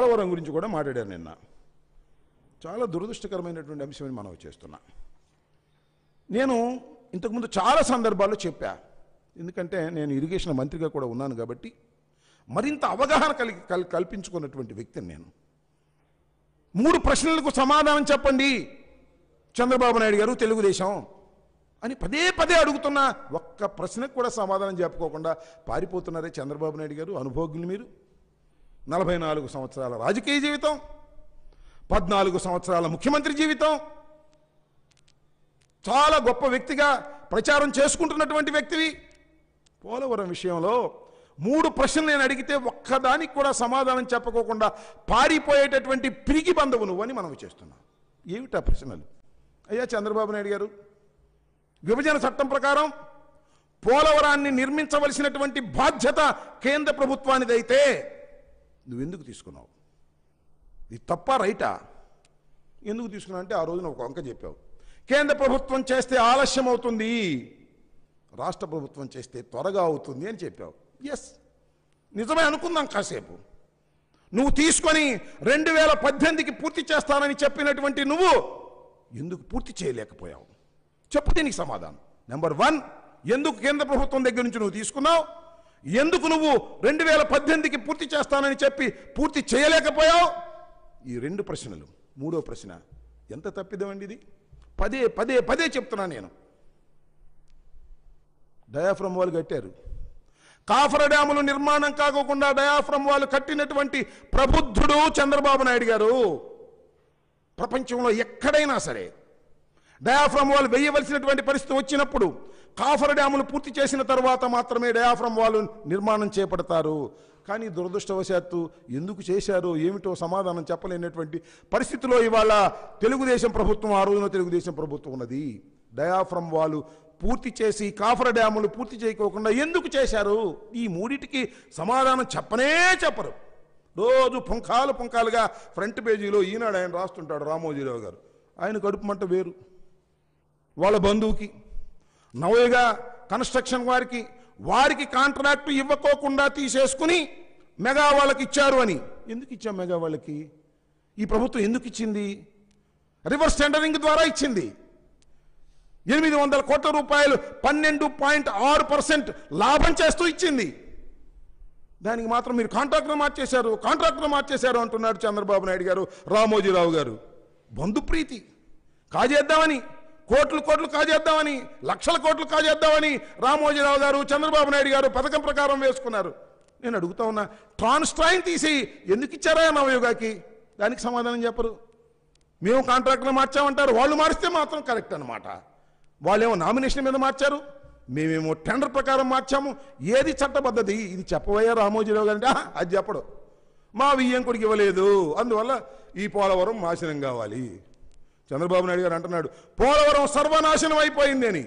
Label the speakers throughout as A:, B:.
A: పోలవరం గురించి కూడా మాట్లాడారు నిన్న చాలా దురదృష్టకరమైనటువంటి అంశమని మనం చేస్తున్నా నేను ఇంతకుముందు చాలా సందర్భాల్లో చెప్పా ఎందుకంటే నేను ఇరిగేషన్ మంత్రిగా కూడా ఉన్నాను కాబట్టి మరింత అవగాహన కలిగి కల్ కల్పించుకున్నటువంటి వ్యక్తిని నేను మూడు ప్రశ్నలకు సమాధానం చెప్పండి చంద్రబాబు నాయుడు గారు తెలుగుదేశం అని పదే పదే అడుగుతున్నా ఒక్క ప్రశ్నకు కూడా సమాధానం చెప్పుకోకుండా పారిపోతున్నారే చంద్రబాబు నాయుడు గారు అనుభోగ్యులు మీరు నలభై నాలుగు సంవత్సరాల రాజకీయ జీవితం పద్నాలుగు సంవత్సరాల ముఖ్యమంత్రి జీవితం చాలా గొప్ప వ్యక్తిగా ప్రచారం చేసుకుంటున్నటువంటి వ్యక్తివి పోలవరం విషయంలో మూడు ప్రశ్నలు నేను అడిగితే ఒక్కదానికి కూడా సమాధానం చెప్పకోకుండా పారిపోయేటటువంటి పిరిగి బంధవు నువ్వని మనం చేస్తున్నాం ఏమిటా ప్రశ్నలు అయ్యా చంద్రబాబు నాయుడు గారు విభజన చట్టం ప్రకారం పోలవరాన్ని నిర్మించవలసినటువంటి బాధ్యత కేంద్ర ప్రభుత్వానిదైతే నువ్వెందుకు తీసుకున్నావు ఇది తప్ప రైటా ఎందుకు తీసుకున్నావు అంటే ఆ రోజున ఒక వంక చెప్పావు కేంద్ర ప్రభుత్వం చేస్తే ఆలస్యం అవుతుంది రాష్ట్ర ప్రభుత్వం చేస్తే త్వరగా అవుతుంది అని చెప్పావు ఎస్ నిజమే అనుకుందాం కాసేపు నువ్వు తీసుకొని రెండు వేల పద్దెనిమిదికి పూర్తి చేస్తానని చెప్పినటువంటి నువ్వు ఎందుకు పూర్తి చేయలేకపోయావు చెప్పు దీనికి సమాధానం నెంబర్ వన్ ఎందుకు కేంద్ర ప్రభుత్వం దగ్గర నుంచి నువ్వు తీసుకున్నావు ఎందుకు నువ్వు రెండు వేల పద్దెనిమిదికి పూర్తి చేస్తానని చెప్పి పూర్తి చేయలేకపోయావు ఈ రెండు ప్రశ్నలు మూడో ప్రశ్న ఎంత తప్పిదమండి ఇది పదే పదే పదే చెప్తున్నా నేను డయాఫ్రమ్ వాళ్ళు కట్టారు కాఫర డ్యాములు నిర్మాణం కాకోకుండా డయాఫ్రమ్ వాళ్ళు కట్టినటువంటి ప్రబుద్ధుడు చంద్రబాబు నాయుడు గారు ప్రపంచంలో ఎక్కడైనా సరే డయాఫ్రమ్ వాళ్ళు వేయవలసినటువంటి పరిస్థితి వచ్చినప్పుడు కాఫర్ డ్యాములు పూర్తి చేసిన తర్వాత మాత్రమే డయాఫ్రమ్ వాళ్ళు నిర్మాణం చేపడతారు కానీ దురదృష్టవశాత్తు ఎందుకు చేశారో ఏమిటో సమాధానం చెప్పలేనటువంటి పరిస్థితిలో ఇవాళ తెలుగుదేశం ప్రభుత్వం ఆ రోజున తెలుగుదేశం ప్రభుత్వం ఉన్నది డయాఫ్రమ్ వాళ్ళు పూర్తి చేసి కాఫర్ డ్యాములు పూర్తి చేయకోకుండా ఎందుకు చేశారు ఈ మూడిటికి సమాధానం చెప్పనే చెప్పరు రోజు పుంఖాలు పుంఖాలుగా ఫ్రంట్ పేజీలో ఈనాడు ఆయన రాస్తుంటాడు రామోజీరావు గారు ఆయన కడుపు మంట వేరు వాళ్ళ బంధువుకి నవయగా కన్స్ట్రక్షన్ వారికి వారికి కాంట్రాక్ట్ ఇవ్వకోకుండా తీసేసుకుని మెగా వాళ్ళకి ఇచ్చారు అని ఎందుకు ఇచ్చాం మెగా వాళ్ళకి ఈ ప్రభుత్వం ఎందుకు ఇచ్చింది రివర్స్ టెండరింగ్ ద్వారా ఇచ్చింది ఎనిమిది వందల కోట్ల రూపాయలు పన్నెండు పాయింట్ ఆరు పర్సెంట్ లాభం చేస్తూ ఇచ్చింది దానికి మాత్రం మీరు కాంట్రాక్టర్ మార్చేశారు కాంట్రాక్టర్ మార్చేశారు అంటున్నాడు చంద్రబాబు నాయుడు గారు రామోజీరావు గారు బంధుప్రీతి కాజేద్దామని కోట్లు కోట్లు కాజేద్దామని లక్షల కోట్లు కాజేద్దామని రామోజీరావు గారు చంద్రబాబు నాయుడు గారు పథకం ప్రకారం వేసుకున్నారు నేను అడుగుతా ఉన్నా ట్రాన్స్ట్రాయిన్ తీసి ఎందుకు ఇచ్చారా నవయుగాకి దానికి సమాధానం చెప్పరు మేము కాంట్రాక్టర్ మార్చామంటారు వాళ్ళు మారిస్తే మాత్రం కరెక్ట్ అనమాట వాళ్ళేమో నామినేషన్ మీద మార్చారు మేమేమో టెండర్ ప్రకారం మార్చాము ఏది చట్టబద్ధది ఇది చెప్పబోయా రామోజీరావు గారు అంటే "ఆహా, అది చెప్పడు మా వియ్యంకుడికి ఇవ్వలేదు అందువల్ల ఈ పోలవరం నాశనం కావాలి చంద్రబాబు నాయుడు గారు అంటున్నాడు పోలవరం సర్వనాశనం అయిపోయింది అని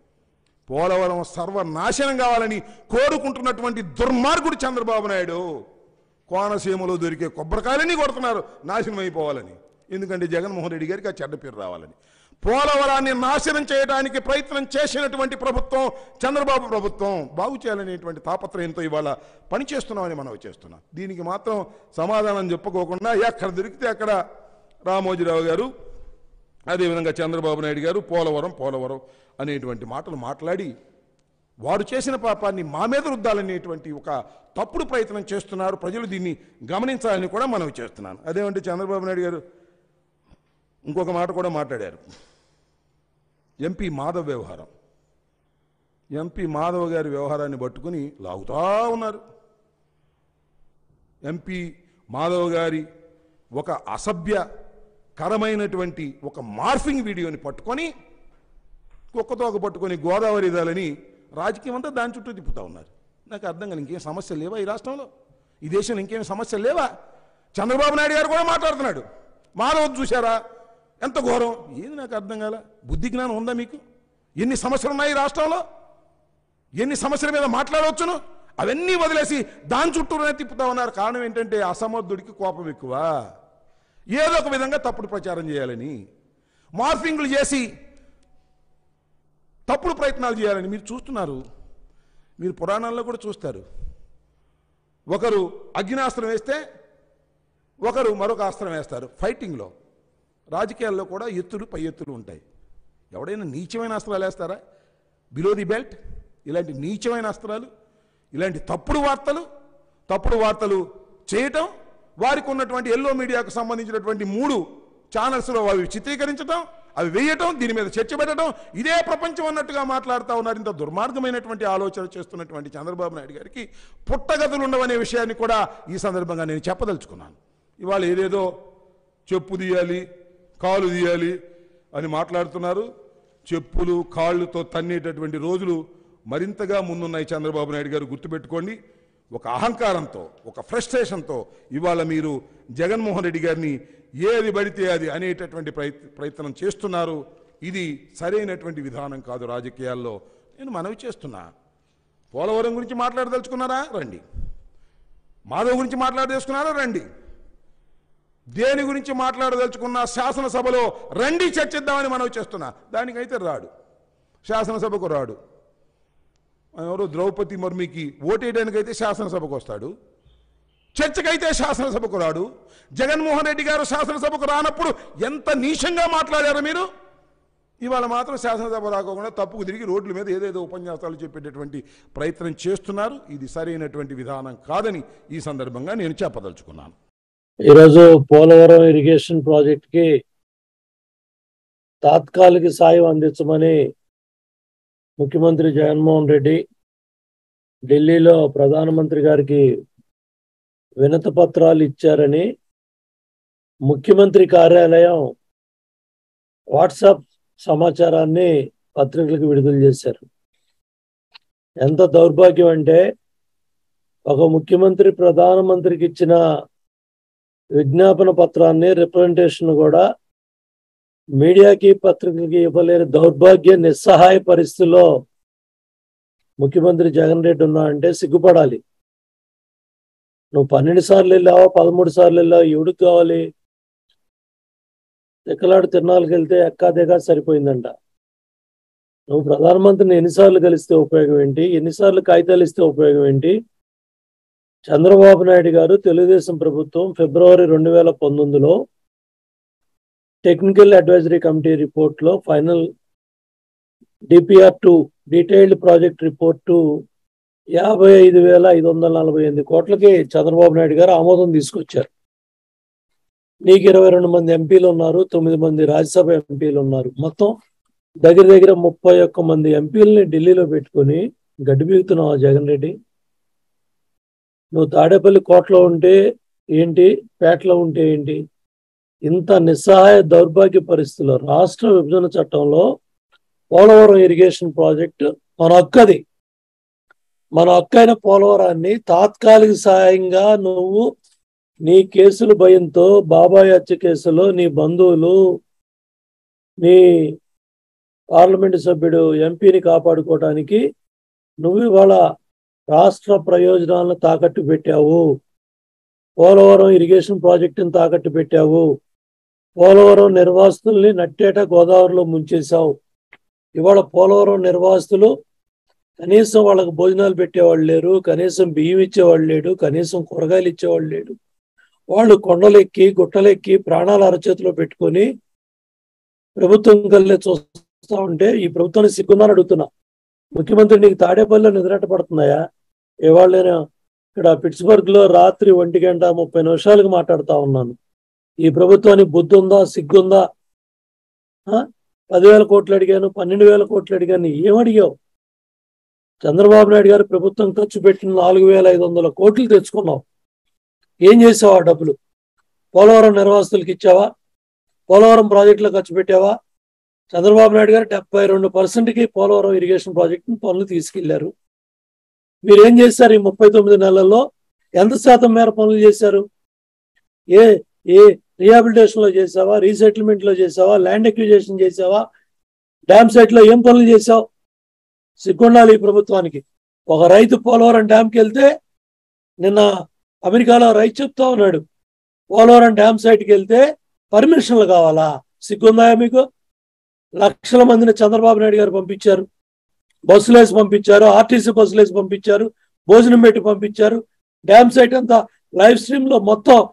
A: పోలవరం సర్వనాశనం కావాలని కోరుకుంటున్నటువంటి దుర్మార్గుడు చంద్రబాబు నాయుడు కోనసీమలో దొరికే కొబ్బరికాయలన్నీ కొడుతున్నారు నాశనం అయిపోవాలని ఎందుకంటే జగన్మోహన్ రెడ్డి గారికి ఆ చెడ్డ పేరు రావాలని పోలవరాన్ని నాశనం చేయడానికి ప్రయత్నం చేసినటువంటి ప్రభుత్వం చంద్రబాబు ప్రభుత్వం బాగు చేయాలనేటువంటి తాపత్రయంతో ఇవాళ పనిచేస్తున్నామని మనం చేస్తున్నాం దీనికి మాత్రం సమాధానం చెప్పుకోకుండా ఎక్కడ దొరికితే అక్కడ రామోజీరావు గారు అదేవిధంగా చంద్రబాబు నాయుడు గారు పోలవరం పోలవరం అనేటువంటి మాటలు మాట్లాడి వారు చేసిన పాపాన్ని మా మీద రుద్దాలనేటువంటి ఒక తప్పుడు ప్రయత్నం చేస్తున్నారు ప్రజలు దీన్ని గమనించాలని కూడా మనం చేస్తున్నాను అదేమంటే చంద్రబాబు నాయుడు గారు ఇంకొక మాట కూడా మాట్లాడారు ఎంపీ మాధవ్ వ్యవహారం ఎంపీ మాధవ్ గారి వ్యవహారాన్ని పట్టుకుని లాగుతా ఉన్నారు ఎంపీ మాధవ్ గారి ఒక అసభ్యకరమైనటువంటి ఒక మార్ఫింగ్ వీడియోని పట్టుకొని కుక్కతోక పట్టుకొని గోదావరి దాలని రాజకీయం అంతా దాని చుట్టూ తిప్పుతా ఉన్నారు నాకు అర్థం కాదు ఇంకేం సమస్యలు లేవా ఈ రాష్ట్రంలో ఈ దేశంలో ఇంకేం సమస్యలు లేవా చంద్రబాబు నాయుడు గారు కూడా మాట్లాడుతున్నాడు మాధవ్ చూశారా ఎంత ఘోరం ఏది నాకు అర్థం కాల బుద్ధి జ్ఞానం ఉందా మీకు ఎన్ని సమస్యలు ఉన్నాయి ఈ రాష్ట్రంలో ఎన్ని సమస్యల మీద మాట్లాడవచ్చును అవన్నీ వదిలేసి దాని చుట్టూనే తిప్పుతా ఉన్నారు కారణం ఏంటంటే అసమర్థుడికి కోపం ఎక్కువ ఏదో ఒక విధంగా తప్పుడు ప్రచారం చేయాలని మార్ఫింగ్లు చేసి తప్పుడు ప్రయత్నాలు చేయాలని మీరు చూస్తున్నారు మీరు పురాణాల్లో కూడా చూస్తారు ఒకరు అగ్నాస్త్రం వేస్తే ఒకరు మరొక అస్త్రం వేస్తారు ఫైటింగ్లో రాజకీయాల్లో కూడా ఎత్తులు పై ఎత్తులు ఉంటాయి ఎవడైనా నీచమైన అస్త్రాలు వేస్తారా బిలో ది బెల్ట్ ఇలాంటి నీచమైన అస్త్రాలు ఇలాంటి తప్పుడు వార్తలు తప్పుడు వార్తలు చేయటం వారికి ఉన్నటువంటి ఎల్లో మీడియాకు సంబంధించినటువంటి మూడు ఛానల్స్లో అవి చిత్రీకరించడం అవి వేయటం దీని మీద చర్చ పెట్టడం ఇదే ప్రపంచం అన్నట్టుగా మాట్లాడుతూ ఉన్నారు ఇంత దుర్మార్గమైనటువంటి ఆలోచన చేస్తున్నటువంటి చంద్రబాబు నాయుడు గారికి పుట్టగతులు ఉండవనే విషయాన్ని కూడా ఈ సందర్భంగా నేను చెప్పదలుచుకున్నాను ఇవాళ ఏదేదో చెప్పు తీయాలి కాలు తీయాలి అని మాట్లాడుతున్నారు చెప్పులు కాళ్ళుతో తన్నేటటువంటి రోజులు మరింతగా ముందున్నాయి చంద్రబాబు నాయుడు గారు గుర్తుపెట్టుకోండి ఒక అహంకారంతో ఒక ఫ్రస్ట్రేషన్తో ఇవాళ మీరు జగన్మోహన్ రెడ్డి గారిని ఏది పడితే అది అనేటటువంటి ప్రయత్ ప్రయత్నం చేస్తున్నారు ఇది సరైనటువంటి విధానం కాదు రాజకీయాల్లో నేను మనవి చేస్తున్నా పోలవరం గురించి మాట్లాడదలుచుకున్నారా రండి మాధవ్ గురించి మాట్లాడదలుచుకున్నారా రండి దేని గురించి మాట్లాడదలుచుకున్న శాసనసభలో రండి చర్చిద్దామని మనవి చేస్తున్నా దానికైతే రాడు శాసనసభకు రాడు ఎవరు ద్రౌపది ముర్మికి ఓటేయడానికైతే శాసనసభకు వస్తాడు చర్చకైతే శాసనసభకు రాడు జగన్మోహన్ రెడ్డి గారు శాసనసభకు రానప్పుడు ఎంత నీచంగా మాట్లాడారు మీరు ఇవాళ మాత్రం శాసనసభ రాకోకుండా తప్పుకు తిరిగి రోడ్ల మీద ఏదేదో ఉపన్యాసాలు చెప్పేటటువంటి ప్రయత్నం చేస్తున్నారు ఇది సరైనటువంటి విధానం కాదని ఈ సందర్భంగా నేను చెప్పదలుచుకున్నాను
B: ఈరోజు పోలవరం ఇరిగేషన్ ప్రాజెక్ట్ కి తాత్కాలిక సాయం అందించమని ముఖ్యమంత్రి జగన్మోహన్ రెడ్డి ఢిల్లీలో ప్రధానమంత్రి గారికి వినతి పత్రాలు ఇచ్చారని ముఖ్యమంత్రి కార్యాలయం వాట్సాప్ సమాచారాన్ని పత్రికలకు విడుదల చేశారు ఎంత దౌర్భాగ్యం అంటే ఒక ముఖ్యమంత్రి ప్రధానమంత్రికి ఇచ్చిన విజ్ఞాపన పత్రాన్ని రిప్రజెంటేషన్ కూడా మీడియాకి పత్రికలకి ఇవ్వలేని దౌర్భాగ్య నిస్సహాయ పరిస్థితిలో ముఖ్యమంత్రి జగన్ రెడ్డి ఉన్నా అంటే సిగ్గుపడాలి నువ్వు పన్నెండు సార్లు వెళ్ళావా పదమూడు సార్లు వెళ్ళావా ఎవడికి కావాలి తిక్కలాడు తిరణాలకు వెళ్తే ఎక్కా దిగా సరిపోయిందంట నువ్వు ప్రధానమంత్రిని ఎన్నిసార్లు కలిస్తే ఉపయోగం ఏంటి ఎన్నిసార్లు కాగితాలు ఇస్తే ఉపయోగం ఏంటి చంద్రబాబు నాయుడు గారు తెలుగుదేశం ప్రభుత్వం ఫిబ్రవరి రెండు వేల పంతొమ్మిదిలో టెక్నికల్ అడ్వైజరీ కమిటీ రిపోర్ట్లో final DPR to detailed project report యాభై ఐదు వేల ఐదు వందల నలభై ఎనిమిది కోట్లకి చంద్రబాబు నాయుడు గారు ఆమోదం తీసుకొచ్చారు నీకు ఇరవై రెండు మంది ఎంపీలు ఉన్నారు తొమ్మిది మంది రాజ్యసభ ఎంపీలు ఉన్నారు మొత్తం దగ్గర దగ్గర ముప్పై ఒక్క మంది ఎంపీలని ఢిల్లీలో పెట్టుకొని గడ్డి బీగుతున్నావు జగన్ రెడ్డి నువ్వు తాడేపల్లి కోటలో ఉంటే ఏంటి పేటలో ఉంటే ఏంటి ఇంత నిస్సహాయ దౌర్భాగ్య పరిస్థితుల్లో రాష్ట్ర విభజన చట్టంలో పోలవరం ఇరిగేషన్ ప్రాజెక్టు మన హక్కది మన హక్కైన పోలవరాన్ని తాత్కాలిక సాయంగా నువ్వు నీ కేసుల భయంతో బాబాయ్ హత్య కేసులో నీ బంధువులు నీ పార్లమెంటు సభ్యుడు ఎంపీని కాపాడుకోవడానికి నువ్వు ఇవాళ రాష్ట్ర ప్రయోజనాలను తాకట్టు పెట్టావు పోలవరం ఇరిగేషన్ ప్రాజెక్టును తాకట్టు పెట్టావు పోలవరం నిర్వాసితుల్ని నట్టేట గోదావరిలో ముంచేశావు ఇవాళ పోలవరం నిర్వాసితులు కనీసం వాళ్ళకి భోజనాలు పెట్టేవాళ్ళు లేరు కనీసం బియ్యం ఇచ్చేవాళ్ళు లేడు కనీసం కూరగాయలు ఇచ్చేవాళ్ళు లేడు వాళ్ళు కొండలెక్కి గుట్టలెక్కి ప్రాణాలు అరచేతిలో పెట్టుకొని ప్రభుత్వం కల్లే చూస్తా ఉంటే ఈ ప్రభుత్వాన్ని సిగ్గుందని అడుగుతున్నా ముఖ్యమంత్రి నీకు తాడేపల్లిలో నిద్రట పడుతున్నాయా ఇవాళ నేను ఇక్కడ పిట్స్బర్గ్ లో రాత్రి ఒంటి గంట ముప్పై నిమిషాలకు మాట్లాడుతా ఉన్నాను ఈ ప్రభుత్వానికి బుద్ధి ఉందా సిగ్గుందా ఆ? పదివేల కోట్లు అడిగాను పన్నెండు వేల కోట్లు అడిగాను ఏమడిగావు చంద్రబాబు నాయుడు గారు ప్రభుత్వం ఖర్చు పెట్టిన నాలుగు వేల ఐదు వందల కోట్లు తెచ్చుకున్నావు ఏం చేసావు ఆ డబ్బులు పోలవరం నిర్వాసితులకు ఇచ్చావా పోలవరం ప్రాజెక్టులో ఖర్చు పెట్టావా చంద్రబాబు నాయుడు గారు డెబ్బై రెండు పర్సెంట్కి పోలవరం ఇరిగేషన్ ప్రాజెక్టు పనులు తీసుకెళ్లారు మీరు ఏం చేశారు ఈ ముప్పై తొమ్మిది నెలల్లో ఎంత శాతం మేర పనులు చేశారు ఏ ఏ రిహాబిలిటేషన్ లో చేసావా రీసెటిల్మెంట్ లో చేసావా ల్యాండ్ ఎక్విజేషన్ చేసావా డ్యామ్ సైట్ లో ఏం పనులు చేసావు సిగ్గుండాలి ఈ ప్రభుత్వానికి ఒక రైతు పోలవరం డ్యామ్కి వెళ్తే నిన్న అమెరికాలో రైతు చెప్తా ఉన్నాడు పోలవరం డ్యామ్ సైట్కి వెళ్తే పర్మిషన్లు కావాలా సిగ్గుందా మీకు లక్షల మందిని చంద్రబాబు నాయుడు గారు పంపించారు బస్సులు వేసి పంపించారు ఆర్టీసీ బస్సులు వేసి పంపించారు భోజనం పెట్టి పంపించారు డ్యామ్ సైట్ అంతా లైవ్ స్ట్రీమ్ లో మొత్తం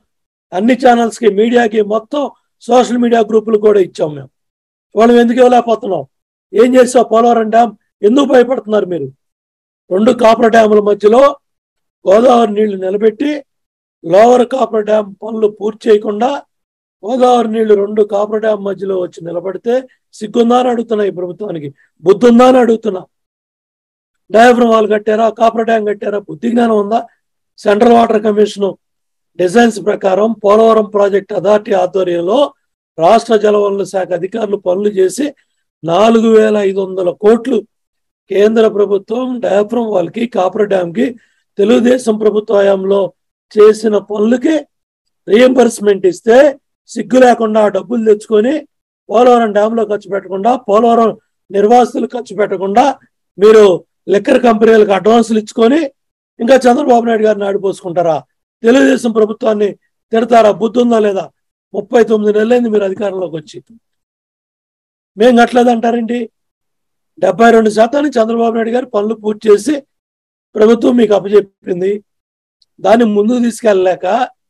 B: అన్ని ఛానల్స్ కి మీడియాకి మొత్తం సోషల్ మీడియా గ్రూపులు కూడా ఇచ్చాం మేము వాళ్ళు ఎందుకు ఇవ్వలేకపోతున్నాం ఏం చేసావు పోలవరం డ్యామ్ ఎందుకు భయపడుతున్నారు మీరు రెండు కాపర్ డ్యాముల మధ్యలో గోదావరి నీళ్లు నిలబెట్టి లోవర్ కాపర్ డ్యామ్ పనులు పూర్తి చేయకుండా గోదావరి నీళ్లు రెండు కాపర్ డ్యామ్ మధ్యలో వచ్చి నిలబడితే సిగ్గుందా అని అడుగుతున్నా ఈ ప్రభుత్వానికి బుద్ధి ఉందా అని అడుగుతున్నా డయాఫ్రమ్ వాల్ కట్టారా కాపర్ డ్యామ్ కట్టారా బుద్ధి జ్ఞానం ఉందా సెంట్రల్ వాటర్ కమిషన్ డిజైన్స్ ప్రకారం పోలవరం ప్రాజెక్ట్ అథారిటీ ఆధ్వర్యంలో రాష్ట్ర జలవనరుల శాఖ అధికారులు పనులు చేసి నాలుగు వేల ఐదు వందల కోట్లు కేంద్ర ప్రభుత్వం డయాఫ్రమ్ వాళ్ళకి కాపర్ డ్యామ్ కి తెలుగుదేశం ప్రభుత్వ హయాంలో చేసిన పనులకి రియంబర్స్మెంట్ ఇస్తే సిగ్గు లేకుండా ఆ డబ్బులు తెచ్చుకొని పోలవరం డ్యామ్ లో ఖర్చు పెట్టకుండా పోలవరం నిర్వాసితులు ఖర్చు పెట్టకుండా మీరు లిక్కర్ కంపెనీలకు అడ్వాన్సులు ఇచ్చుకొని ఇంకా చంద్రబాబు నాయుడు గారిని ఆడిపోసుకుంటారా తెలుగుదేశం ప్రభుత్వాన్ని తిడతారా బుద్ధి ఉందా లేదా ముప్పై తొమ్మిది నెలలైంది మీరు అధికారంలోకి వచ్చి మేం కట్టలేదు అంటారేంటి డెబ్బై రెండు శాతానికి చంద్రబాబు నాయుడు గారు పనులు పూర్తి చేసి ప్రభుత్వం మీకు అప్పచెప్పింది దాన్ని ముందుకు తీసుకెళ్ళలేక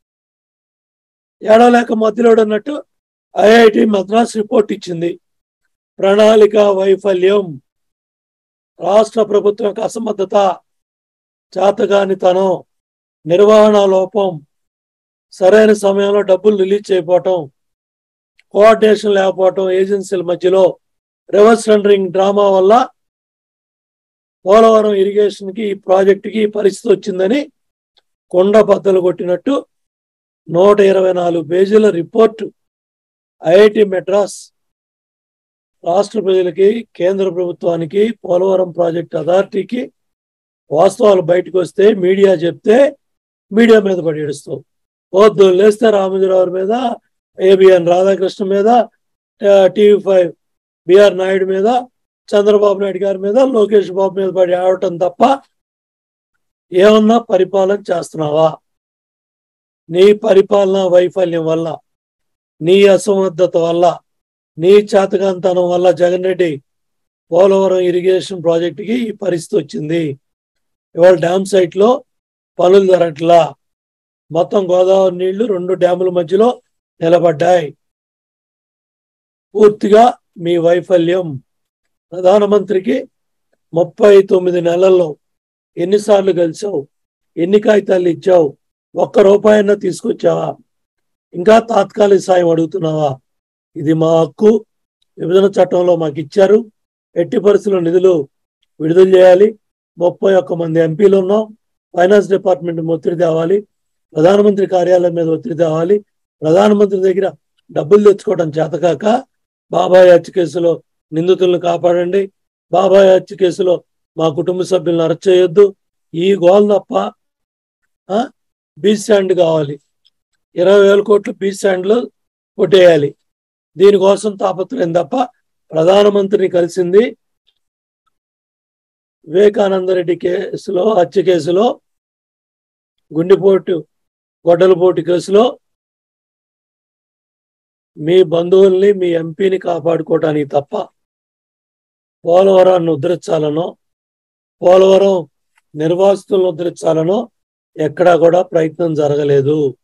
B: ఏడవలేక మధ్యలో అన్నట్టు ఐఐటి మద్రాస్ రిపోర్ట్ ఇచ్చింది ప్రణాళిక వైఫల్యం రాష్ట్ర ప్రభుత్వం యొక్క అసమర్థత చేతగానితనం నిర్వహణ లోపం సరైన సమయంలో డబ్బులు రిలీజ్ చేయకపోవటం కోఆర్డినేషన్ లేకపోవటం ఏజెన్సీల మధ్యలో రివర్స్ టెండరింగ్ డ్రామా వల్ల పోలవరం ఇరిగేషన్ కి ఈ ప్రాజెక్టుకి ఈ పరిస్థితి వచ్చిందని కొండ బద్దలు కొట్టినట్టు నూట ఇరవై నాలుగు పేజీల రిపోర్టు ఐఐటి మెడ్రాస్ రాష్ట్ర ప్రజలకి కేంద్ర ప్రభుత్వానికి పోలవరం ప్రాజెక్ట్ అథారిటీకి వాస్తవాలు బయటకు వస్తే మీడియా చెప్తే మీడియా మీద పడి ఏడుస్తావు వద్దు లేస్తే రామోజీరావు మీద ఏబిఎన్ రాధాకృష్ణ మీద టీవీ ఫైవ్ బిఆర్ నాయుడు మీద చంద్రబాబు నాయుడు గారి మీద లోకేష్ బాబు మీద పడి ఆడటం తప్ప ఏమన్నా పరిపాలన చేస్తున్నావా నీ పరిపాలన వైఫల్యం వల్ల నీ అసమర్థత వల్ల నీ చేతకాంతనం వల్ల జగన్ రెడ్డి పోలవరం ఇరిగేషన్ ప్రాజెక్టుకి ఈ పరిస్థితి వచ్చింది ఇవాళ డ్యామ్ సైట్ లో పనులు జరగట్లా మొత్తం గోదావరి నీళ్లు రెండు డ్యాముల మధ్యలో నిలబడ్డాయి పూర్తిగా మీ వైఫల్యం ప్రధానమంత్రికి ముప్పై తొమ్మిది నెలల్లో ఎన్నిసార్లు కలిసావు ఎన్ని కాగితాలు ఇచ్చావు ఒక్క రూపాయన్నా తీసుకొచ్చావా ఇంకా తాత్కాలిక సాయం అడుగుతున్నావా ఇది మా హక్కు విభజన చట్టంలో మాకు ఇచ్చారు ఎట్టి పరిస్థితుల్లో నిధులు విడుదల చేయాలి ముప్పై ఒక్క మంది ఎంపీలు ఉన్నాం ఫైనాన్స్ డిపార్ట్మెంట్ ఒత్తిడి తేవాలి ప్రధానమంత్రి కార్యాలయం మీద ఒత్తిడి తేవాలి ప్రధానమంత్రి దగ్గర డబ్బులు తెచ్చుకోవడం చేతకాక బాబాయ్ హత్య కేసులో నిందితులను కాపాడండి బాబాయ్ హత్య కేసులో మా కుటుంబ సభ్యులను అరెస్ట్ చేయొద్దు ఈ గోల్ తప్ప బీచ్ స్టాండ్ కావాలి ఇరవై వేల కోట్లు బీచ్ స్టాండ్లో కొట్టేయాలి దీనికోసం తాపత్రయం తప్ప ప్రధానమంత్రిని కలిసింది వివేకానందరెడ్డి కేసులో హత్య కేసులో గుండెపోటు గొడ్డలపోటు కేసులో మీ బంధువుల్ని మీ ఎంపీని కాపాడుకోవటానికి తప్ప పోలవరాన్ని ఉద్ధరించాలనో పోలవరం నిర్వాసితులను ఉద్ధరించాలనో ఎక్కడా కూడా ప్రయత్నం జరగలేదు